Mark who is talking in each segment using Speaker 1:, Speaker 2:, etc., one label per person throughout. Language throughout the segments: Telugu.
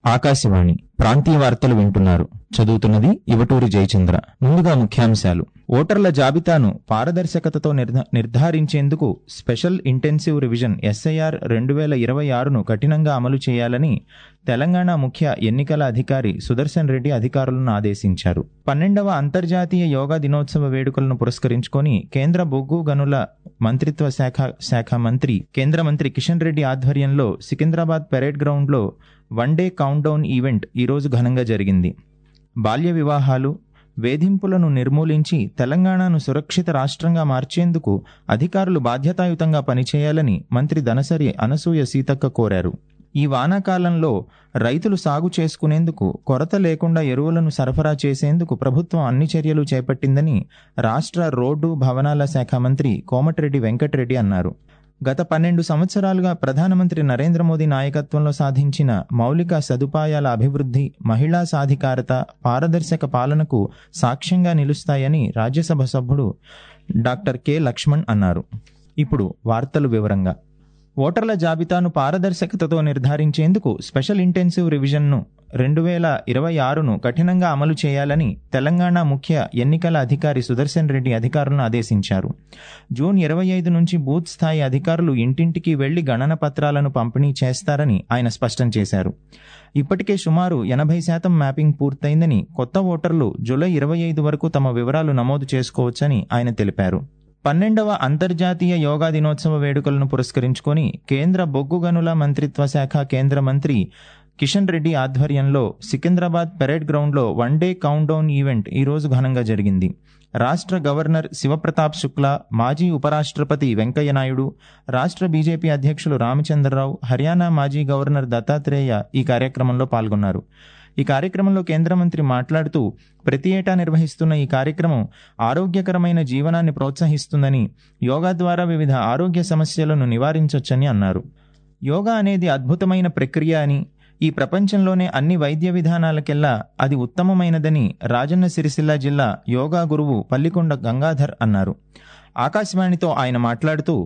Speaker 1: ఆకాశవాణి ప్రాంతీయ వార్తలు వింటున్నారు చదువుతున్నది ఇవటూరి జయచంద్ర ముందుగా ముఖ్యాంశాలు ఓటర్ల జాబితాను పారదర్శకతతో నిర్ధ- నిర్ధారించేందుకు స్పెషల్ ఇంటెన్సివ్ రివిజన్ ఎస్ఐఆర్ రెండు వేల ఇరవై ఆరును కఠినంగా అమలు చేయాలని తెలంగాణ ముఖ్య ఎన్నికల అధికారి సుదర్శన్ రెడ్డి అధికారులను ఆదేశించారు పన్నెండవ అంతర్జాతీయ యోగా దినోత్సవ వేడుకలను పురస్కరించుకొని కేంద్ర బొగ్గు గనుల మంత్రిత్వ శాఖ శాఖ మంత్రి కేంద్ర మంత్రి కిషన్ రెడ్డి ఆధ్వర్యంలో సికింద్రాబాద్ పెరేడ్ గ్రౌండ్లో వన్ డే కౌంట్డౌన్ ఈవెంట్ ఈరోజు ఘనంగా జరిగింది బాల్య వివాహాలు వేధింపులను నిర్మూలించి తెలంగాణను సురక్షిత రాష్ట్రంగా మార్చేందుకు అధికారులు బాధ్యతాయుతంగా పనిచేయాలని మంత్రి దనసరి అనసూయ సీతక్క కోరారు ఈ వానాకాలంలో రైతులు సాగు చేసుకునేందుకు కొరత లేకుండా ఎరువులను సరఫరా చేసేందుకు ప్రభుత్వం అన్ని చర్యలు చేపట్టిందని రాష్ట్ర రోడ్డు భవనాల శాఖ మంత్రి కోమటిరెడ్డి వెంకటరెడ్డి అన్నారు గత పన్నెండు సంవత్సరాలుగా ప్రధానమంత్రి నరేంద్ర మోదీ నాయకత్వంలో సాధించిన మౌలిక సదుపాయాల అభివృద్ధి మహిళా సాధికారత పారదర్శక పాలనకు సాక్ష్యంగా నిలుస్తాయని రాజ్యసభ సభ్యుడు డాక్టర్ కె లక్ష్మణ్ అన్నారు ఇప్పుడు వార్తలు వివరంగా ఓటర్ల జాబితాను పారదర్శకతతో నిర్ధారించేందుకు స్పెషల్ ఇంటెన్సివ్ రివిజన్ను రెండు వేల ఇరవై ఆరును కఠినంగా అమలు చేయాలని తెలంగాణ ముఖ్య ఎన్నికల అధికారి సుదర్శన్ రెడ్డి అధికారులను ఆదేశించారు జూన్ ఇరవై ఐదు నుంచి బూత్ స్థాయి అధికారులు ఇంటింటికి వెళ్లి గణన పత్రాలను పంపిణీ చేస్తారని ఆయన స్పష్టం చేశారు ఇప్పటికే సుమారు ఎనభై శాతం మ్యాపింగ్ పూర్తయిందని కొత్త ఓటర్లు జూలై ఇరవై ఐదు వరకు తమ వివరాలు నమోదు చేసుకోవచ్చని ఆయన తెలిపారు పన్నెండవ అంతర్జాతీయ యోగా దినోత్సవ వేడుకలను పురస్కరించుకొని కేంద్ర బొగ్గు గనుల మంత్రిత్వ శాఖ కేంద్ర మంత్రి కిషన్ రెడ్డి ఆధ్వర్యంలో సికింద్రాబాద్ పెరేడ్ గ్రౌండ్లో వన్ డే కౌంట్డౌన్ ఈవెంట్ ఈరోజు ఘనంగా జరిగింది రాష్ట్ర గవర్నర్ శివప్రతాప్ శుక్లా మాజీ ఉపరాష్ట్రపతి వెంకయ్యనాయుడు రాష్ట్ర బీజేపీ అధ్యక్షులు రామచంద్రరావు హర్యానా మాజీ గవర్నర్ దత్తాత్రేయ ఈ కార్యక్రమంలో పాల్గొన్నారు ఈ కార్యక్రమంలో కేంద్ర మంత్రి మాట్లాడుతూ ప్రతి ఏటా నిర్వహిస్తున్న ఈ కార్యక్రమం ఆరోగ్యకరమైన జీవనాన్ని ప్రోత్సహిస్తుందని యోగా ద్వారా వివిధ ఆరోగ్య సమస్యలను నివారించవచ్చని అన్నారు యోగా అనేది అద్భుతమైన ప్రక్రియ అని ఈ ప్రపంచంలోనే అన్ని వైద్య విధానాలకెల్లా అది ఉత్తమమైనదని రాజన్న సిరిసిల్ల జిల్లా యోగా గురువు పల్లికొండ గంగాధర్ అన్నారు ఆకాశవాణితో ఆయన మాట్లాడుతూ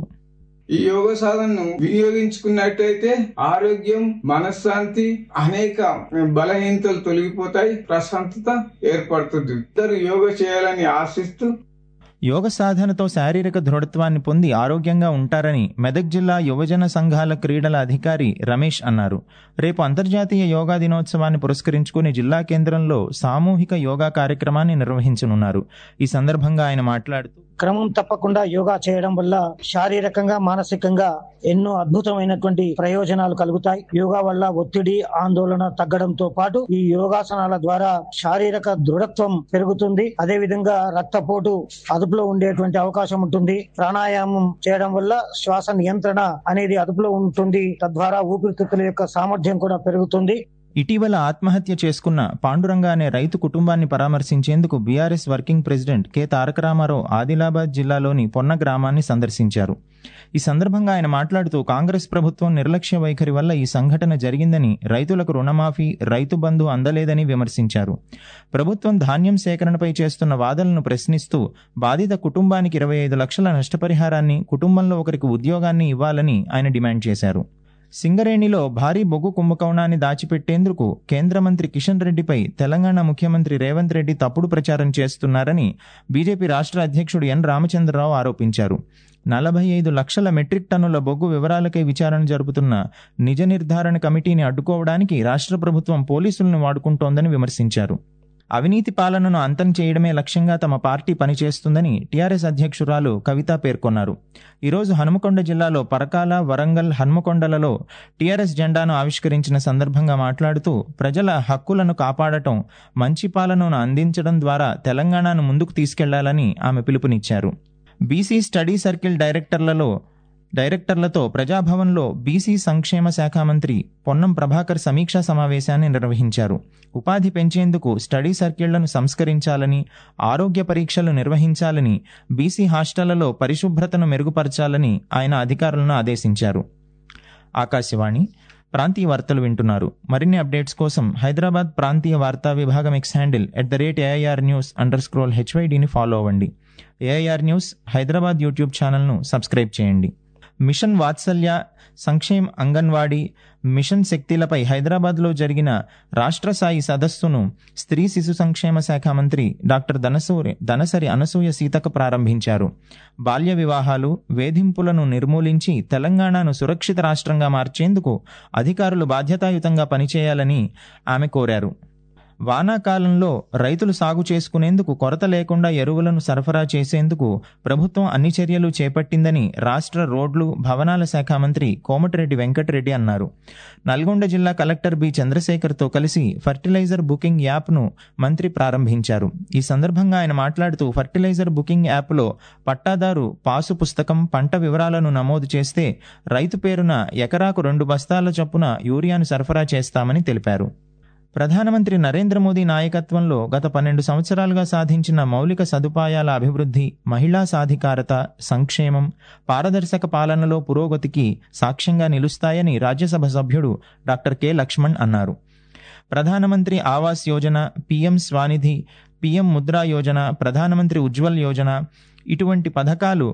Speaker 2: ఈ యోగ సాధనను వినియోగించుకున్నట్టయితే ఆరోగ్యం మనశ్శాంతి అనేక బలహీనతలు తొలగిపోతాయి ప్రశాంతత ఏర్పడుతుంది ఇద్దరు యోగ చేయాలని ఆశిస్తూ
Speaker 1: యోగ సాధనతో శారీరక దృఢత్వాన్ని పొంది ఆరోగ్యంగా ఉంటారని మెదక్ జిల్లా యువజన సంఘాల క్రీడల అధికారి రమేష్ అన్నారు రేపు అంతర్జాతీయ యోగా దినోత్సవాన్ని పురస్కరించుకుని జిల్లా కేంద్రంలో సామూహిక యోగా కార్యక్రమాన్ని నిర్వహించనున్నారు ఈ సందర్భంగా ఆయన మాట్లాడుతూ
Speaker 3: క్రమం తప్పకుండా యోగా చేయడం వల్ల శారీరకంగా మానసికంగా ఎన్నో అద్భుతమైనటువంటి ప్రయోజనాలు కలుగుతాయి యోగా వల్ల ఒత్తిడి ఆందోళన తగ్గడంతో పాటు ఈ యోగాసనాల ద్వారా శారీరక దృఢత్వం పెరుగుతుంది అదే విధంగా రక్తపోటు అదుపులో ఉండేటువంటి అవకాశం ఉంటుంది ప్రాణాయామం చేయడం వల్ల శ్వాస నియంత్రణ అనేది అదుపులో ఉంటుంది తద్వారా ఊపిరితిత్తుల యొక్క సామర్థ్యం కూడా పెరుగుతుంది
Speaker 1: ఇటీవల ఆత్మహత్య చేసుకున్న పాండురంగ అనే రైతు కుటుంబాన్ని పరామర్శించేందుకు BRS working president K Taraka Ramarao Adilabad జిల్లాలోని పొన్న గ్రామాన్ని సందర్శించారు ఈ సందర్భంగా ఆయన మాట్లాడుతూ కాంగ్రెస్ ప్రభుత్వం నిర్లక్ష్య వైఖరి వల్ల ఈ సంఘటన జరిగిందని రైతులకు రుణమాఫీ రైతు బంధు అందలేదని విమర్శించారు ప్రభుత్వం ధాన్యం సేకరణపై చేస్తున్న వాదనలను ప్రశ్నిస్తూ బాధిత కుటుంబానికి ఇరవై ఐదు లక్షల నష్టపరిహారాన్ని కుటుంబంలో ఒకరికి ఉద్యోగాన్ని ఇవ్వాలని ఆయన డిమాండ్ చేశారు సింగరేణిలో భారీ బొగ్గు కుంభకోణాన్ని దాచిపెట్టేందుకు కేంద్ర మంత్రి కిషన్ రెడ్డిపై తెలంగాణ ముఖ్యమంత్రి రేవంత్ రెడ్డి తప్పుడు ప్రచారం చేస్తున్నారని బీజేపీ రాష్ట్ర అధ్యక్షుడు ఎన్ రామచంద్రరావు ఆరోపించారు నలభై ఐదు లక్షల మెట్రిక్ టన్నుల బొగ్గు వివరాలకై విచారణ జరుపుతున్న నిజ నిర్ధారణ కమిటీని అడ్డుకోవడానికి రాష్ట్ర ప్రభుత్వం పోలీసులను వాడుకుంటోందని విమర్శించారు అవినీతి పాలనను అంతం చేయడమే లక్ష్యంగా తమ పార్టీ పనిచేస్తుందని టీఆర్ఎస్ అధ్యక్షురాలు కవిత పేర్కొన్నారు ఈరోజు హనుమకొండ జిల్లాలో పరకాల వరంగల్ హన్మకొండలలో టీఆర్ఎస్ జెండాను ఆవిష్కరించిన సందర్భంగా మాట్లాడుతూ ప్రజల హక్కులను కాపాడటం మంచి పాలనను అందించడం ద్వారా తెలంగాణను ముందుకు తీసుకెళ్లాలని ఆమె పిలుపునిచ్చారు బీసీ స్టడీ సర్కిల్ డైరెక్టర్లలో డైరెక్టర్లతో ప్రజాభవన్లో బీసీ సంక్షేమ శాఖ మంత్రి పొన్నం ప్రభాకర్ సమీక్షా సమావేశాన్ని నిర్వహించారు ఉపాధి పెంచేందుకు స్టడీ సర్కిళ్లను సంస్కరించాలని ఆరోగ్య పరీక్షలు నిర్వహించాలని బీసీ హాస్టళ్లలో పరిశుభ్రతను మెరుగుపరచాలని ఆయన అధికారులను ఆదేశించారు ఆకాశవాణి ప్రాంతీయ వార్తలు వింటున్నారు మరిన్ని అప్డేట్స్ కోసం హైదరాబాద్ ప్రాంతీయ వార్తా విభాగం X handle at the rate AIR news under scroll హెచ్వైడిని ఫాలో అవ్వండి ఏఐఆర్ న్యూస్ హైదరాబాద్ యూట్యూబ్ ఛానల్ను సబ్స్క్రైబ్ చేయండి మిషన్ వాత్సల్య సంక్షేమ్ అంగన్వాడీ మిషన్ శక్తిలపై హైదరాబాద్లో జరిగిన రాష్ట్ర స్థాయి సదస్సును స్త్రీ శిశు సంక్షేమ శాఖ మంత్రి డాక్టర్ ధనసూరి ధనసరి అనసూయ సీతక ప్రారంభించారు బాల్య వివాహాలు వేధింపులను నిర్మూలించి తెలంగాణను సురక్షిత రాష్ట్రంగా మార్చేందుకు అధికారులు బాధ్యతాయుతంగా పనిచేయాలని ఆమె కోరారు వానాకాలంలో రైతులు సాగు చేసుకునేందుకు కొరత లేకుండా ఎరువులను సరఫరా చేసేందుకు ప్రభుత్వం అన్ని చర్యలు చేపట్టిందని రాష్ట్ర రోడ్లు భవనాల శాఖ మంత్రి కోమటిరెడ్డి వెంకటరెడ్డి అన్నారు నల్గొండ జిల్లా కలెక్టర్ బి చంద్రశేఖర్తో కలిసి ఫర్టిలైజర్ బుకింగ్ యాప్ను మంత్రి ప్రారంభించారు ఈ సందర్భంగా ఆయన మాట్లాడుతూ ఫర్టిలైజర్ బుకింగ్ యాప్లో పట్టాదారు పాసు పుస్తకం పంట వివరాలను నమోదు చేస్తే రైతు పేరున ఎకరాకు రెండు బస్తాల చొప్పున యూరియాను సరఫరా చేస్తామని తెలిపారు ప్రధానమంత్రి నరేంద్ర మోదీ నాయకత్వంలో గత పన్నెండు సంవత్సరాలుగా సాధించిన మౌలిక సదుపాయాల అభివృద్ధి మహిళా సాధికారత సంక్షేమం పారదర్శక పాలనలో పురోగతికి సాక్ష్యంగా నిలుస్తాయని రాజ్యసభ సభ్యుడు డాక్టర్ కె లక్ష్మణ్ అన్నారు ప్రధానమంత్రి ఆవాస్ యోజన పీఎం స్వానిధి పీఎం ముద్రా యోజన ప్రధానమంత్రి ఉజ్వల్ యోజన ఇటువంటి పథకాలు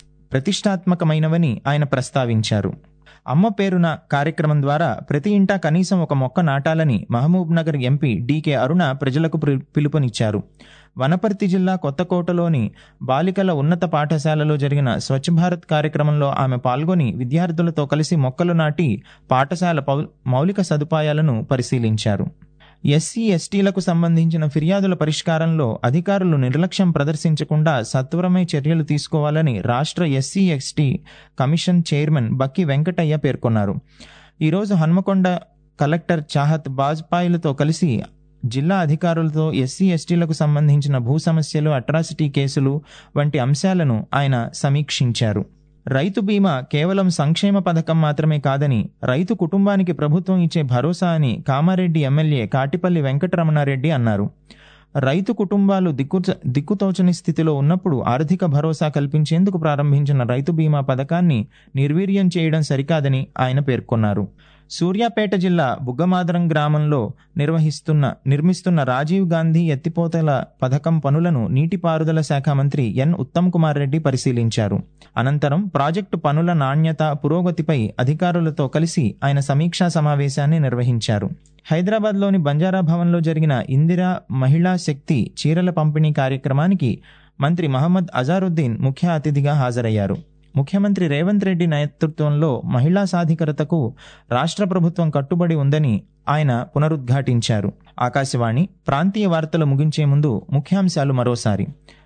Speaker 1: ప్రతిష్టాత్మకమైనవని ఆయన ప్రస్తావించారు అమ్మ పేరున కార్యక్రమం ద్వారా ప్రతి ఇంటా కనీసం ఒక మొక్క నాటాలని Mahabubnagar MP DK Aruna ప్రజలకు పిలు- పిలుపునిచ్చారు వనపర్తి జిల్లా కొత్తకోటలోని బాలికల ఉన్నత పాఠశాలలో జరిగిన స్వచ్ఛ భారత్ కార్యక్రమంలో ఆమె పాల్గొని విద్యార్థులతో కలిసి మొక్కలు నాటి పాఠశాల పౌ- మౌలిక సదుపాయాలను పరిశీలించారు ఎస్సీ ఎస్టీలకు సంబంధించిన ఫిర్యాదుల పరిష్కారంలో అధికారులు నిర్లక్ష్యం ప్రదర్శించకుండా సత్వరమే చర్యలు తీసుకోవాలని రాష్ట్ర SC ST commission chairman Bakki Venkataiah పేర్కొన్నారు ఈరోజు హన్మకొండ కలెక్టర్ చాహత్ బాజ్పాయిలతో కలిసి జిల్లా అధికారులతో ఎస్సీ ఎస్టీలకు సంబంధించిన భూ సమస్యలు అట్రాసిటీ కేసులు వంటి అంశాలను ఆయన సమీక్షించారు రైతు బీమా కేవలం సంక్షేమ పథకం మాత్రమే కాదని రైతు కుటుంబానికి ప్రభుత్వం ఇచ్చే భరోసా అని కామారెడ్డి ఎమ్మెల్యే కాటిపల్లి వెంకటరమణారెడ్డి అన్నారు రైతు కుటుంబాలు దిక్కు దిక్కుతోచని స్థితిలో ఉన్నప్పుడు ఆర్థిక భరోసా కల్పించేందుకు ప్రారంభించిన రైతు బీమా పథకాన్ని నిర్వీర్యం చేయడం సరికాదని ఆయన పేర్కొన్నారు సూర్యాపేట జిల్లా బుగ్గమాదరం గ్రామంలో నిర్వహిస్తున్న నిర్మిస్తున్న రాజీవ్ గాంధీ ఎత్తిపోతల పథకం పనులను నీటిపారుదల శాఖ మంత్రి ఎన్ ఉత్తమ్ కుమార్ రెడ్డి పరిశీలించారు అనంతరం ప్రాజెక్టు పనుల నాణ్యత పురోగతిపై అధికారులతో కలిసి ఆయన సమీక్షా సమావేశాన్ని నిర్వహించారు హైదరాబాద్లోని బంజారా భవన్లో జరిగిన ఇందిరా మహిళా శక్తి చీరల పంపిణీ కార్యక్రమానికి మంత్రి మహమ్మద్ అజారుద్దీన్ ముఖ్య అతిథిగా హాజరయ్యారు ముఖ్యమంత్రి రేవంత్ రెడ్డి నేతృత్వంలో మహిళా సాధికారతకు రాష్ట్ర ప్రభుత్వం కట్టుబడి ఉందని ఆయన పునరుద్ఘాటించారు ఆకాశవాణి ప్రాంతీయ వార్తలు ముగించే ముందు ముఖ్యాంశాలు మరోసారి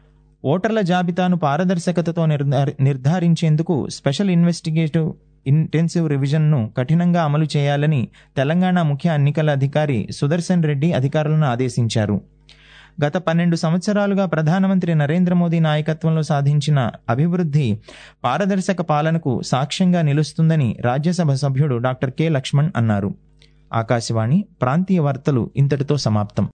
Speaker 1: ఓటర్ల జాబితాను పారదర్శకతతో నిర్ధారి నిర్ధారించేందుకు స్పెషల్ ఇన్వెస్టిగేటివ్ ఇంటెన్సివ్ రివిజన్ను కఠినంగా అమలు చేయాలని తెలంగాణ ముఖ్య ఎన్నికల అధికారి సుదర్శన్ రెడ్డి అధికారులను ఆదేశించారు గత పన్నెండు సంవత్సరాలుగా ప్రధానమంత్రి నరేంద్ర మోదీ నాయకత్వంలో సాధించిన అభివృద్ధి పారదర్శక పాలనకు సాక్ష్యంగా నిలుస్తుందని రాజ్యసభ సభ్యుడు డాక్టర్ కె లక్ష్మణ్ అన్నారు ఆకాశవాణి ప్రాంతీయ వార్తలు ఇంతటితో సమాప్తం